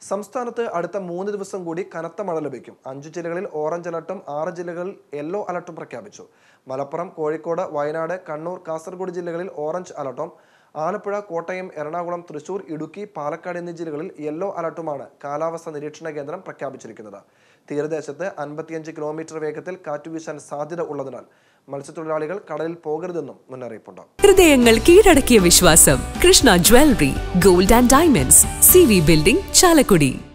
സംസ്ഥാനത്ത് അടുത്ത മൂന്ന് ദിവസം കൂടി കനത്ത മഴ ലഭിക്കും അഞ്ചു ജില്ലകളിൽ ഓറഞ്ച് അലർട്ടും ആറ് ജില്ലകളിൽ യെല്ലോ അലർട്ടും പ്രഖ്യാപിച്ചു മലപ്പുറം കോഴിക്കോട് വയനാട് കണ്ണൂർ കാസർഗോഡ് ജില്ലകളിൽ ഓറഞ്ച് അലർട്ടും ആലപ്പുഴ കോട്ടയം എറണാകുളം തൃശൂർ ഇടുക്കി പാലക്കാട് എന്നീ ജില്ലകളിൽ യെല്ലോ അലർട്ടുമാണ് കാലാവസ്ഥാ നിരീക്ഷണ കേന്ദ്രം പ്രഖ്യാപിച്ചിരിക്കുന്നത് തീരദേശത്ത് അൻപത്തിയഞ്ച് കിലോമീറ്റർ വേഗത്തിൽ കാറ്റുവീശാൻ സാധ്യത ഉള്ളതിനാൽ മത്സ്യത്തൊഴിലാളികൾ കടലിൽ പോകരുതെന്നും മുന്നറിയിപ്പുണ്ട് ഹൃദയങ്ങൾ കീഴടക്കിയ വിശ്വാസം Krishna jewellery gold and diamonds C V building Chalakudy